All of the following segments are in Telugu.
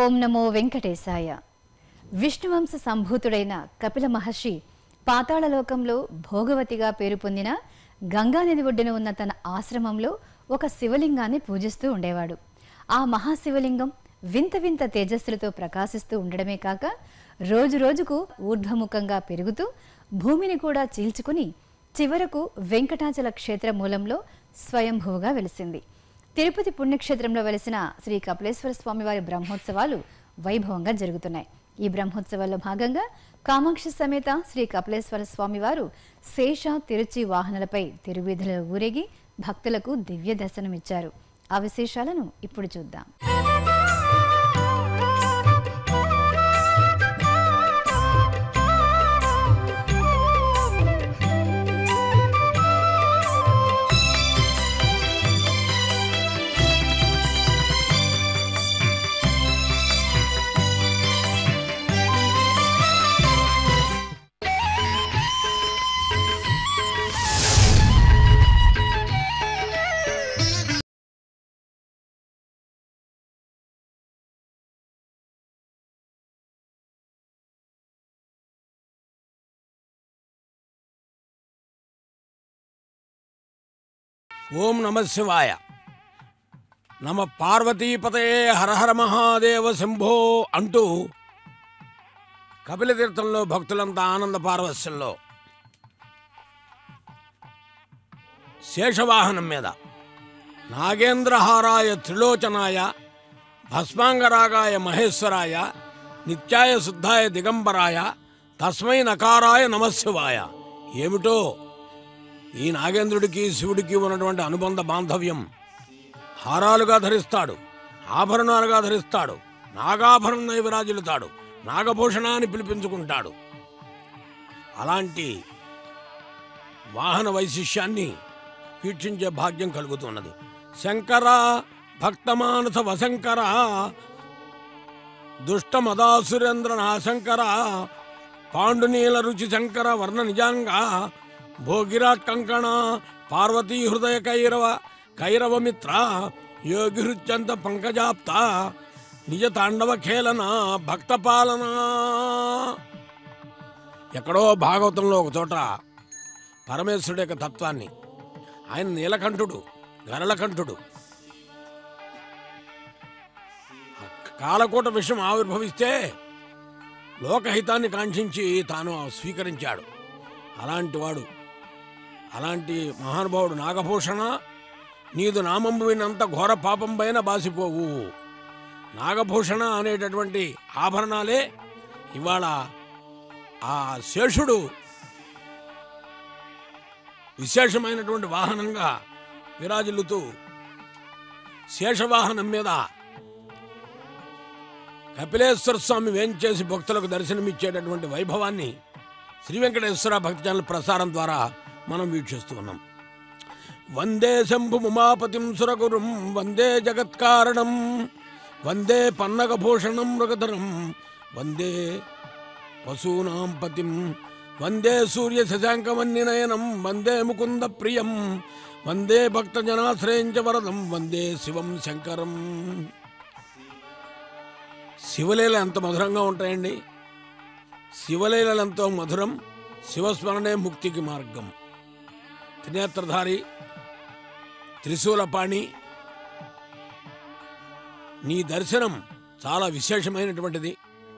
ఓం నమో వెంకటేశాయ విష్ణువంశ సంభూతుడైన కపిల మహర్షి పాతాళలోకంలో భోగవతిగా పేరు పొందిన గంగానది ఒడ్డున ఉన్న తన ఆశ్రమంలో ఒక శివలింగాన్ని పూజిస్తూ ఉండేవాడు ఆ మహాశివలింగం వింత వింత తేజస్సులతో ప్రకాశిస్తూ ఉండడమే కాక రోజు రోజుకు ఊర్ధ్వముఖంగా పెరుగుతూ భూమిని కూడా చీల్చుకుని చివరకు వెంకటాచల క్షేత్ర మూలంలో స్వయంభువుగా వెలిసింది తిరుపతి పుణ్యక్షేత్రంలో వెలిసిన శ్రీ కపిలేశ్వర స్వామివారి బ్రహ్మోత్సవాలు వైభవంగా జరుగుతున్నాయి ఈ బ్రహ్మోత్సవాల్లో భాగంగా కామాక్షి సమేత శ్రీ కపిలేశ్వర స్వామివారు శేష తిరుచి వాహనాలపై తిరువీధులలో ఊరేగి భక్తులకు దివ్య దర్శనమిచ్చారు ఆ విశేషాలను ఇప్పుడు చూద్దాం ఓం నమ శివాయ నమ పార్వతీపతయే హరహర మహాదేవ శంభో అంటూ కపిలతీర్థంలో భక్తులంతా ఆనంద పారవస్యంలో శేషవాహనం మీద నాగేంద్రహారాయ త్రిలోచనాయ భస్మాంగరాగాయ మహేశ్వరాయ నిత్యాయ శుద్ధాయ దిగంబరాయ తస్మై నకారాయ నమశివాయ ఏమిటో ఈ నాగేంద్రుడికి శివుడికి ఉన్నటువంటి అనుబంధ బాంధవ్యం హారాలుగా ధరిస్తాడు ఆభరణాలుగా ధరిస్తాడు నాగాభరణై విరాజిల్లుతాడు నాగభూషణ అని పిలిపించుకుంటాడు అలాంటి వాహన వైశిష్యాన్ని వీక్షించే భాగ్యం కలుగుతున్నది శంకర భక్తమానస వశంకర దుష్ట మదాసురేంద్ర నాశంకర పాండునీల రుచి శంకర వర్ణ నిజాంగా భోగిరాట్ కంకణ పార్వతీ హృదయ కైరవ కైరవ మిత్ర యోగి హృత్యంత పంకజాప్త నిజ తాండవ ఖేళన భక్త పాలన ఎక్కడో భాగవతంలో ఒక చోట పరమేశ్వరుడు యొక్క తత్వాన్ని ఆయన నీలకంఠుడు గరళకంఠుడు కాలకూట విషయం ఆవిర్భవిస్తే లోకహితాన్ని కాంక్షించి తాను స్వీకరించాడు అలాంటి వాడు అలాంటి మహానుభావుడు నాగభూషణ నీదు నామంబు వినంత ఘోర పాపం పైన బాసిపోవు నాగభూషణ అనేటటువంటి ఆభరణాలే ఇవాళ ఆ శేషుడు విశేషమైనటువంటి వాహనంగా విరాజిల్లుతూ శేషవాహనం మీద కపిలేశ్వర స్వామి వేంచేసి భక్తులకు దర్శనమిచ్చేటటువంటి వైభవాన్ని శ్రీ వెంకటేశ్వర భక్తి ఛానల్ ప్రసారం ద్వారా మనం వీక్షిస్తూ ఉన్నాం వందే శంభు ఉమాపతిం సురగురుం వందే జగత్కారణం వందే పన్నగభూషణం మృగధరం వందే పశూనాం పతిం వందే సూర్య శశాంకమన్నినయనం వందే ముకుంద ప్రియం వందే భక్తజనాశ్రయం చ వరదం వందే శివం శంకరం శివలీల ఎంత మధురంగా ఉంటాయండి శివలీలలు ఎంతో మధురం శివస్మరణే ముక్తికి మార్గం త్రినేత్రధారి త్రిశూలపాణి నీ దర్శనం చాలా విశేషమైనటువంటిది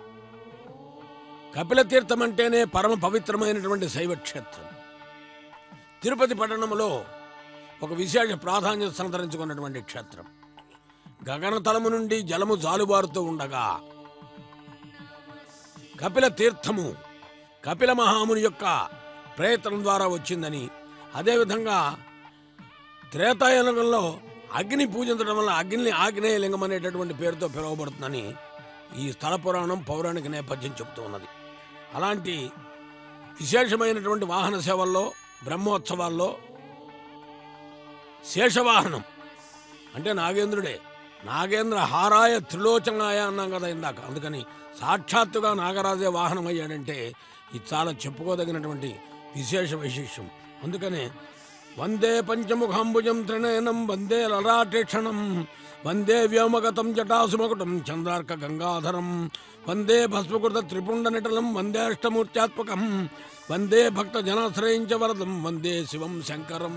కపిలతీర్థం అంటేనే పరమ పవిత్రమైనటువంటి శైవ క్షేత్రం తిరుపతి పట్టణంలో ఒక విశేష ప్రాధాన్యత సంతరించుకున్నటువంటి క్షేత్రం గగనతలము నుండి జలము జాలుబారుతూ ఉండగా కపిల తీర్థము కపిల మహాముని యొక్క ప్రయత్నం ద్వారా వచ్చిందని అదేవిధంగా త్రేతాయుగంలో అగ్ని పూజించడం వల్ల అగ్ని ఆగ్నేయ లింగం అనేటటువంటి పేరుతో పిలువబడుతుందని ఈ స్థల పురాణం పౌరాణిక నేపథ్యం చెబుతూ ఉన్నది అలాంటి విశేషమైనటువంటి వాహన సేవల్లో బ్రహ్మోత్సవాల్లో శేషవాహనం అంటే నాగేంద్రుడే నాగేంద్ర హారాయ త్రిలోచనాయ అన్నాం కదా ఇందాక అందుకని సాక్షాత్తుగా నాగరాజే వాహనం అయ్యాడంటే ఇది చాలా చెప్పుకోదగినటువంటి విశేష వైశిష్యం అందుకనే వందే పంచముఖాంబుజం త్రినయనం వందే లలాటేక్షణం వందే వ్యోమగతం జటాసుమకుటం చంద్రార్క గంగాధరం వందే భస్మకృత త్రిపుండ నిటలం వందే అష్టమూర్త్యాత్మకం వందే భక్త జనాశ్రయించ వరదం వందే శివం శంకరం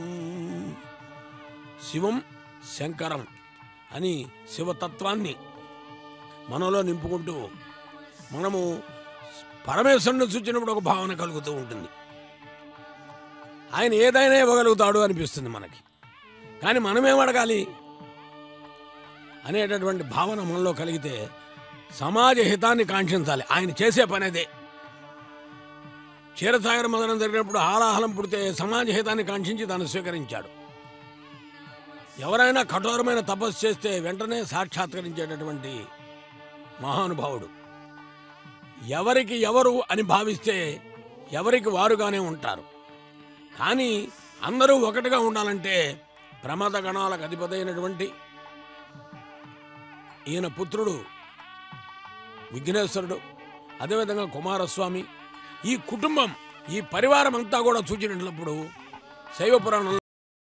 శివం శంకరం అని శివతత్వాన్ని మనలో నింపుకుంటూ మనము పరమేశ్వరుని చూచినప్పుడు ఒక భావన కలుగుతూ ఉంటుంది ఆయన ఏదైనా ఇవ్వగలుగుతాడు అనిపిస్తుంది మనకి కానీ మనమేం అడగాలి అనేటటువంటి భావన మనలో కలిగితే సమాజ హితాన్ని కాంక్షించాలి ఆయన చేసే పని అదే క్షీరసాగర మదనం జరిగినప్పుడు హాలాహలం పుడితే సమాజ హితాన్ని కాంక్షించి దాన్ని స్వీకరించాడు ఎవరైనా కఠోరమైన తపస్సు చేస్తే వెంటనే సాక్షాత్కరించేటటువంటి మహానుభావుడు ఎవరికి ఎవరు అని భావిస్తే ఎవరికి వారుగానే ఉంటారు కానీ అందరూ ఒకటిగా ఉండాలంటే ప్రమాద గణాలకు అధిపతైనటువంటి ఈయన పుత్రుడు విఘ్నేశ్వరుడు అదేవిధంగా కుమారస్వామి ఈ కుటుంబం ఈ పరివారం అంతా కూడా సూచించినప్పుడు శైవ పురాణంలో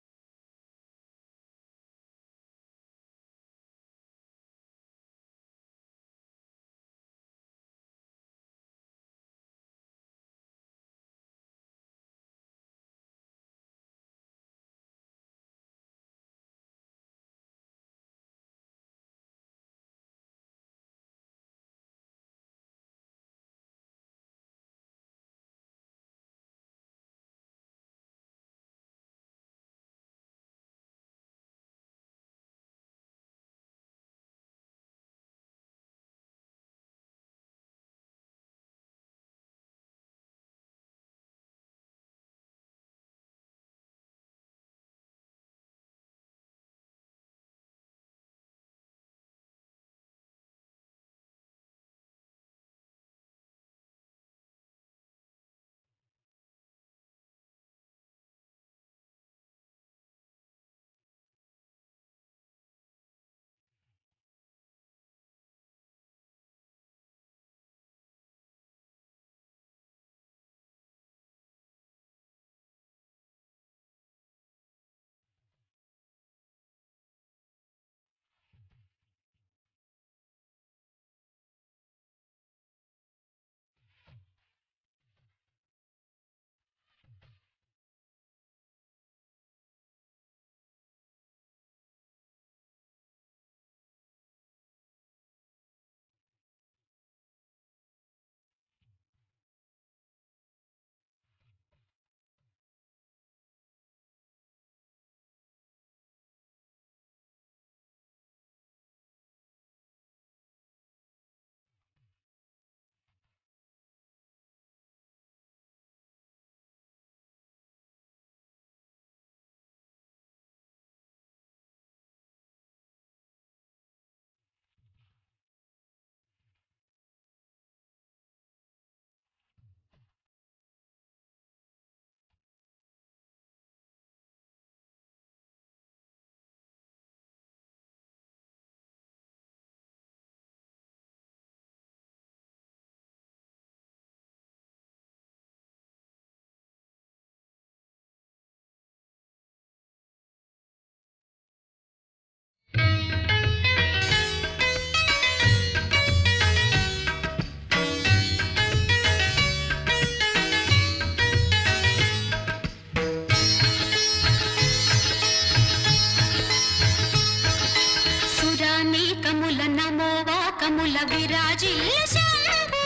సురానీకముల నమో వాకముల విరాజిల్ల శంభో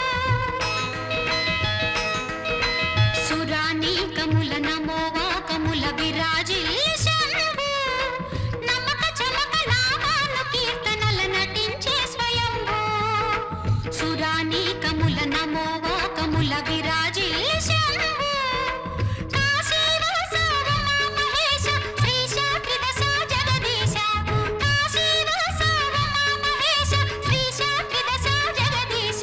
సురానీకముల నమో వాకముల విరాజిల్ల శంభో నమక చమక నామాలు కీర్తనల నటించే స్వయంభో సురానీకముల నమో వాకముల విరాజిల్ల శంభో కాశీవాస రమా మహేశ శ్రీశ త్రిదశ జగదీశ కాశీవాస రమా మహేశ శ్రీశ త్రిదశ జగదీశ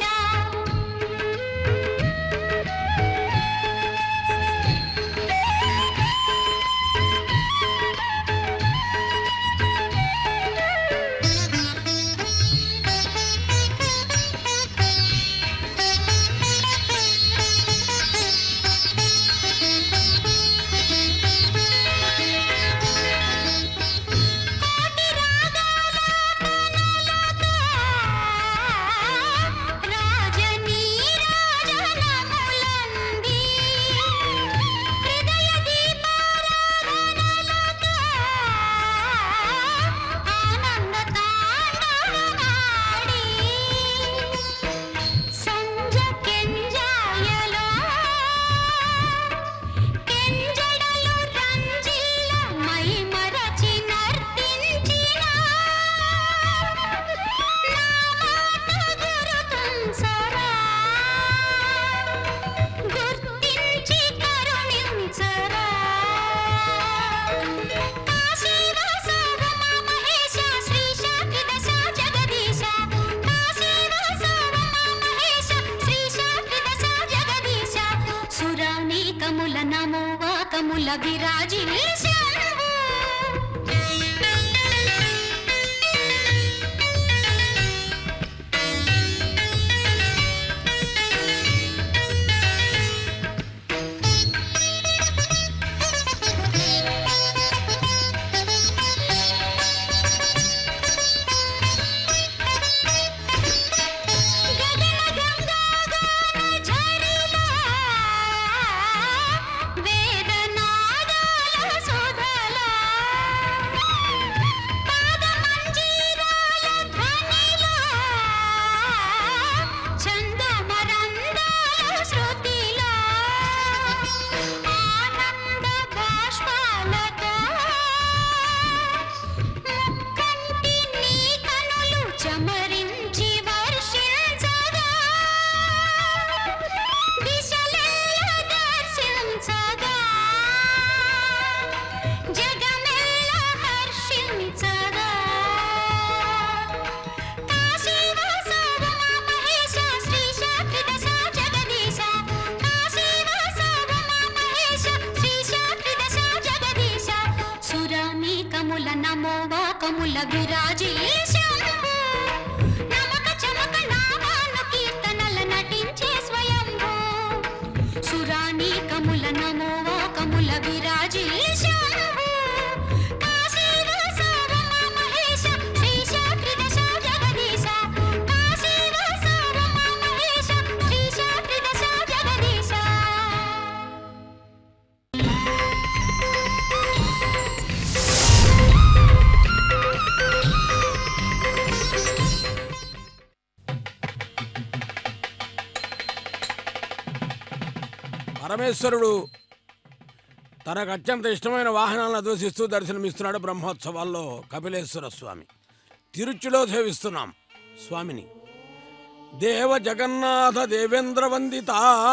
కముల విరాజిల్శావు చమరించి వర్షించగా దిశలెల్ల దర్శించగా జగమెల్ల హర్షించగా కాశీవాసవ మహేశ శ్రీశ త్రిదశ జగదీశ కాశీవాసవ మహేశ శ్రీశ త్రిదశ జగదీశ సురానీకముల నమోవా కముల విరాజేశంభు నమక చమక నామాను కీర్తనల నటించే స్వయంభూ సురానీకముల నమోవా కముల విరాజేశంభు కాశీవాసవ మహేశ శ్రీశ త్రిదశ జగదీశ కాశీవాసవ మహేశ శ్రీశ త్రిదశ జగదీశ పరమేశ్వరుడు తనకు అత్యంత ఇష్టమైన వాహనాలను దూషిస్తూ దర్శనమిస్తున్నాడు బ్రహ్మోత్సవాల్లో కపిలేశ్వర స్వామి తిరుచులో సేవిస్తున్నాం స్వామిని దేవ జగన్నాథ దేవేంద్ర వందిత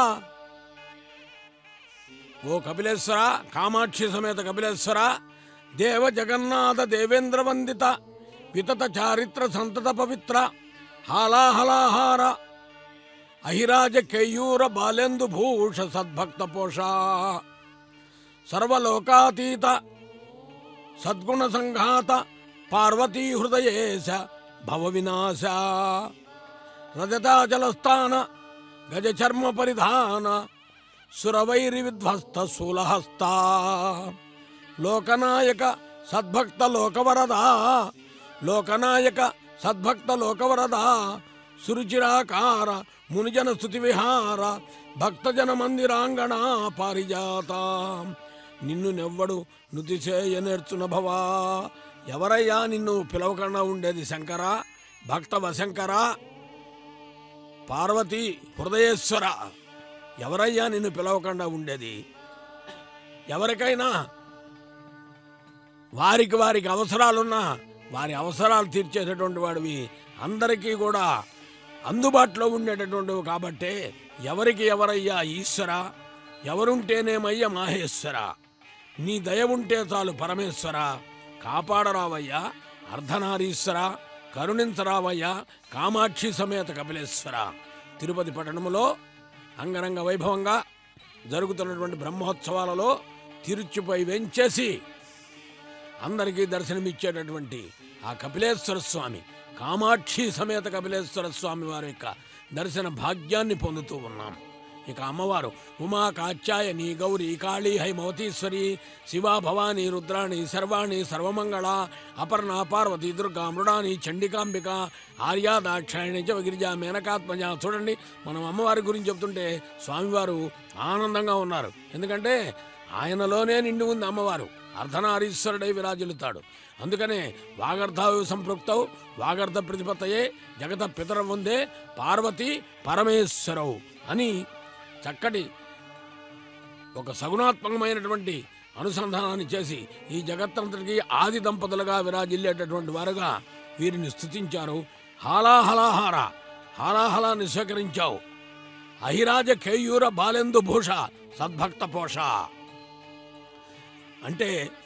ఓ కపిలేశ్వర కామాక్షి సమేత కపిలేశ్వర దేవ జగన్నాథ దేవేంద్ర వందిత వితత చారిత్ర సంతత పవిత్ర హాలాహలాహార అహిరాజ కేయూర బాలేందు భూష సద్భక్త పోష సర్వలోకాతీత సద్గుణ సంఘాత పార్వతీ హృదయేశ భవ వినాశ రజతాచలస్థాన గజ చర్మ పరిధాన సురవైరి విధ్వస్త శూలహస్త లోకనాయక సద్భక్త లోకవరద లోకనాయక సద్భక్త లోకవరద సురుచిరాకార మునిజన స్థుతి విహార భక్తజన మందిరాంగణ పారిజాత నిన్ను నెవ్వడు నుతి చేయ నేర్చున భవా ఎవరయ్యా నిన్ను పిలవకుండా ఉండేది శంకర భక్త వశంకర పార్వతి హృదయేశ్వర ఎవరయ్యా నిన్ను పిలవకుండా ఉండేది ఎవరికైనా వారికి వారికి అవసరాలున్నా వారి అవసరాలు తీర్చేటటువంటి వాడివి అందరికీ కూడా అందుబాటులో ఉండేటటువంటివి కాబట్టే ఎవరికి ఎవరయ్యా ఈశ్వర ఎవరుంటేనేమయ్యా మాహేశ్వర నీ దయ ఉంటే చాలు పరమేశ్వర కాపాడరావయ్యా అర్ధనారీశ్వర కరుణించరావయ్యా కామాక్షి సమేత కపిలేశ్వర తిరుపతి పట్టణములో అంగరంగ వైభవంగా జరుగుతున్నటువంటి బ్రహ్మోత్సవాలలో తిరుచుపై వెంచేసి అందరికీ దర్శనమిచ్చేటటువంటి ఆ కపిలేశ్వర స్వామి కామాక్షి సమేత కపిలేశ్వర స్వామి వారి యొక్క దర్శన భాగ్యాన్ని పొందుతూ ఉన్నాం ఇక అమ్మవారు ఉమా కాత్యాయని గౌరీ కాళీ హైమవతీశ్వరి శివా భవానీ రుద్రాణి సర్వాణి సర్వమంగళ అపర్ణ పార్వతి దుర్గా మృడాని చండికాంబిక ఆర్యా దాక్షాయణి గిరిజ మేనకాత్మజ చూడండి మనం అమ్మవారి గురించి చెప్తుంటే స్వామివారు ఆనందంగా ఉన్నారు ఎందుకంటే ఆయనలోనే నిండి ఉంది అమ్మవారు అర్ధనారీశ్వరుడై విరాజిల్లుతాడు అందుకనే వాగర్ధావు సంపృక్తవు వాగర్ధ ప్రతిపత్తయే జగత పితర ఉందే పార్వతి పరమేశ్వరవు అని చక్కటి ఒక సగుణాత్మకమైనటువంటి అనుసంధానాన్ని చేసి ఈ జగత్తంతటికి ఆది దంపతులుగా విరాజిల్లేటటువంటి వారుగా వీరిని స్థుతించారు హాలాహలాహార హాలాహలాన్ని స్వీకరించావు అహిరాజ కేయూర బాలెందు భూష సద్భక్త పోష అంటే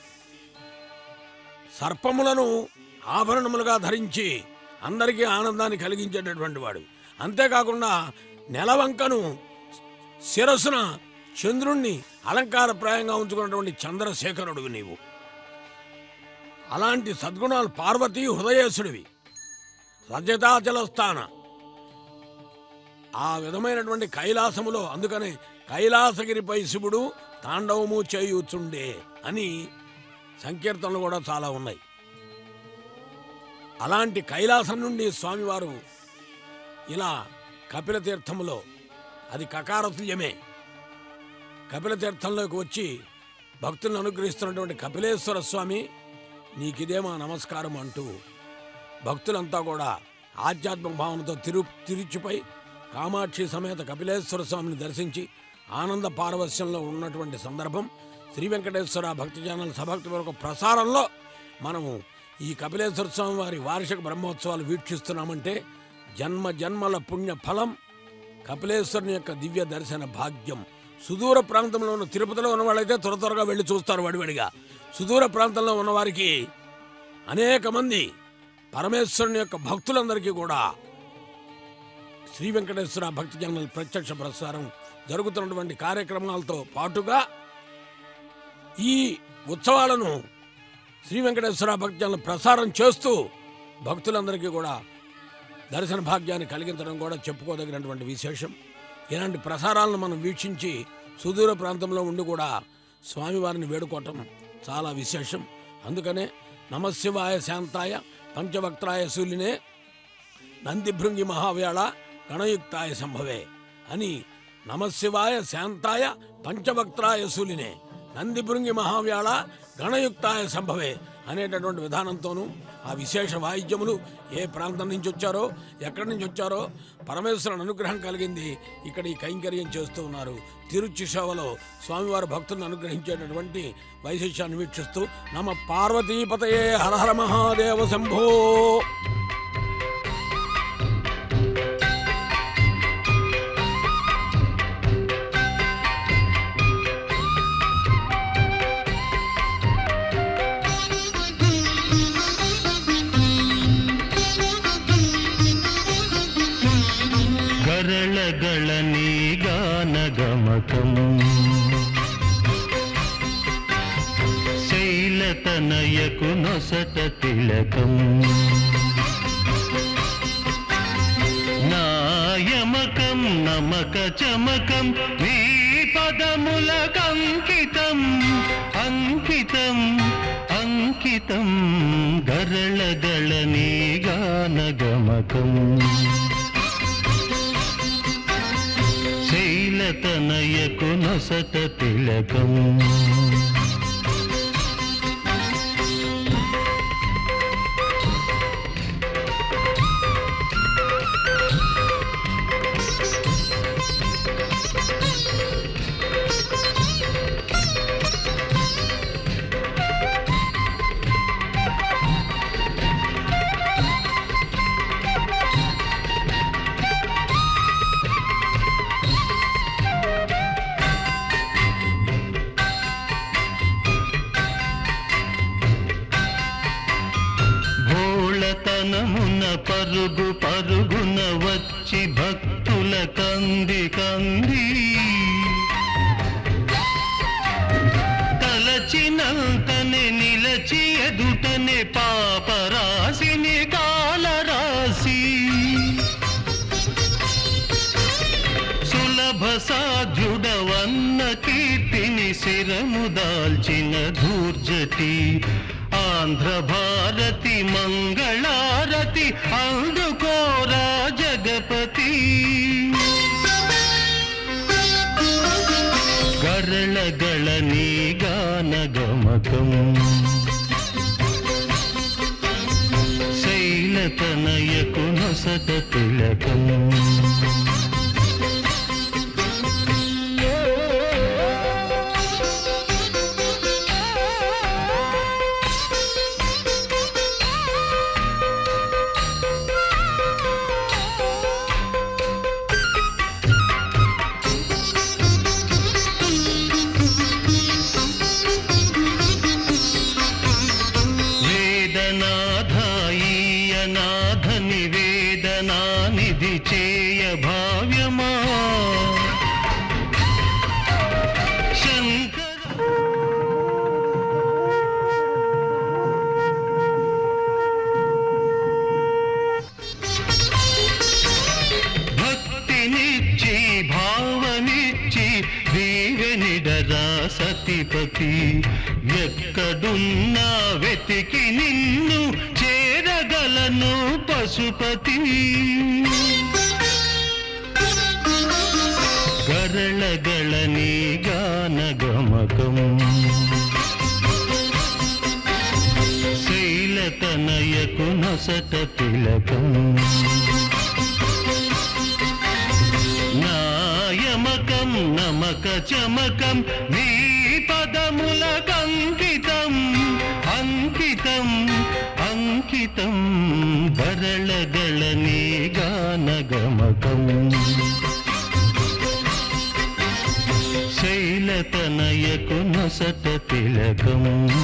సర్పములను ఆభరణములుగా ధరించి అందరికీ ఆనందాన్ని కలిగించేటటువంటి వాడు అంతేకాకుండా నెలవంకను శిరస్సున చంద్రుణ్ణి అలంకారప్రాయంగా ఉంచుకున్నటువంటి చంద్రశేఖరుడు నీవు అలాంటి సద్గుణాలు పార్వతీ హృదయేశుడివి రజతాచల స్థాన ఆ విధమైనటువంటి కైలాసములో అందుకనే కైలాసగిరిపై శివుడు తాండవము చేయుచుండే అని సంకీర్తనలు కూడా చాలా ఉన్నాయి అలాంటి కైలాసం నుండి స్వామివారు ఇలా కపిల తీర్థములో అది కకారతుల్యమే కపిల తీర్థంలోకి వచ్చి భక్తులను అనుగ్రహిస్తున్నటువంటి కపిలేశ్వర స్వామి నీకిదే మా నమస్కారం అంటూ భక్తులంతా కూడా ఆధ్యాత్మిక భావనతో తిరు తిరుచిపై కామాక్షి సమేత కపిలేశ్వర స్వామిని దర్శించి ఆనంద పారవస్యంలో ఉన్నటువంటి సందర్భం శ్రీ వెంకటేశ్వర భక్తి ఛానల్ సభక్తి వరకు ప్రసారంలో మనము ఈ కపిలేశ్వర స్వామి వారి వార్షిక బ్రహ్మోత్సవాలు వీక్షిస్తున్నామంటే జన్మ జన్మల పుణ్య ఫలం కపిలేశ్వరుని యొక్క దివ్య దర్శన భాగ్యం సుదూర ప్రాంతంలో ఉన్న తిరుపతిలో ఉన్న వాళ్ళైతే త్వర త్వరగా వెళ్ళి చూస్తారు వడివడిగా సుదూర ప్రాంతంలో ఉన్నవారికి అనేక మంది పరమేశ్వరుని యొక్క భక్తులందరికీ కూడా శ్రీ వెంకటేశ్వర భక్తి ఛానల్ ప్రత్యక్ష ప్రసారం జరుగుతున్నటువంటి కార్యక్రమాలతో పాటుగా ఈ ఉత్సవాలను శ్రీ వెంకటేశ్వర భక్తి ఛానల్ ప్రసారం చేస్తూ భక్తులందరికీ కూడా దర్శన భాగ్యాన్ని కలిగించడం కూడా చెప్పుకోదగినటువంటి విశేషం ఇలాంటి ప్రసారాలను మనం వీక్షించి సుదూర ప్రాంతంలో ఉండి కూడా స్వామివారిని వేడుకోవటం చాలా విశేషం అందుకనే నమశివాయ శాంతాయ పంచవక్త్రాయ శూలినే నందిభృంగి మహావేళ గణయుక్తాయ సంభవే అని నమశివాయ శాంతాయ పంచవక్త్రాయ శూలినే నందిభృంగి మహావ్యాళ గణయుక్తాయ సంభవే అనేటటువంటి విధానంతోనూ ఆ విశేష వాయిద్యములు ఏ ప్రాంతం నుంచి వచ్చారో ఎక్కడి నుంచి వచ్చారో పరమేశ్వరుని అనుగ్రహం కలిగింది ఇక్కడ ఈ కైంకర్యం చేస్తూ ఉన్నారు తిరుచి సేవలో స్వామివారి భక్తులను అనుగ్రహించేటటువంటి వైశిష్యాన్ని వీక్షిస్తూ నమ పార్వతీపతయే హరహర మహాదేవ శంభో గరళగళని గానగమకం శైలతనయకు నొసట తిలకం నాయమకం నమక చమకం నీ పదములకంకితం అంకితం అంకితం గరళగళని గానగమకం శైలతనయకు నొసట తిలకం భోళతనమున పరుగు పరుగున వచ్చి భక్తుల కంది కంది తలచినంతనే నిలచి ఎదుటనే పాపరాశిని కాలరాశి సులభ సాధ్యుడవన్న కీర్తిని శిరము దాల్చిన ధూర్జటి ఆంధ్ర భారతి మంగళారతి అందుకోరా జగపతి గరళగళ నీ గానగమకం శైలతనయకు నొసట తిలకం వేదనాథాయీయనాథ నివేదనానిధి చేయ భా భావనిచ్చి దీవెనిడరా సతిపతి ఎక్కడున్నా వెతికి నిన్ను చేరగలను పశుపతి గరళగళని గానగమకం శైలతనయకు నొసట తిలకం నాయమకం నమక చమకం నీ పదములకంకితం అంకితం అంకితం గరళగళని గానగమకం శైలతనయకు నొసట తిలకం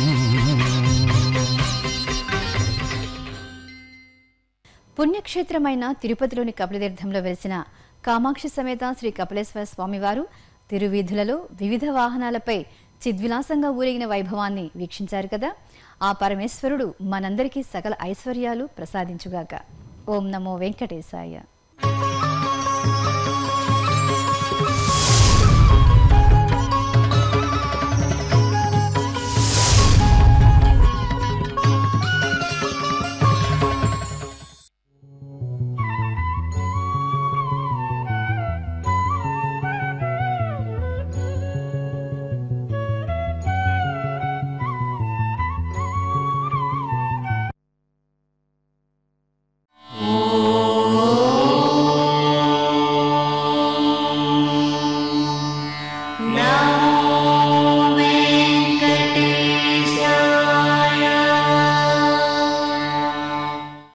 పుణ్యక్షేత్రమైన తిరుపతిలోని కపిలతీర్థంలో వెలిసిన కామాక్షి సమేత శ్రీ కపిలేశ్వర స్వామివారు తిరువీధులలో వివిధ వాహనాలపై చిద్విలాసంగా ఊరేగిన వైభవాన్ని వీక్షించారు కదా ఆ పరమేశ్వరుడు మనందరికీ సకల ఐశ్వర్యాలు ప్రసాదించుగాక ఓం నమో వెంకటేశాయ